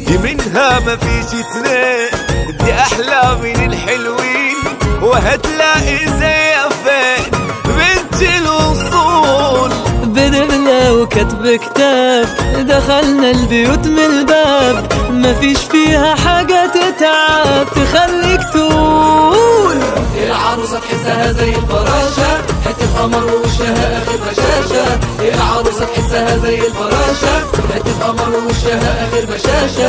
منها ما فيش اتنين دي احلى من الحلوين وهتلاقي زي فين بنت الوصول بدبنا وكتب كتاب دخلنا البيوت من الباب مفيش فيها حاجة تتعب تخليك تقول العروسة تحسها زي الفراشة حتة قمر ووشها آخر بشاشة العروسة تحسها زي الفراشة حتة قمر ووشها آخر بشاشة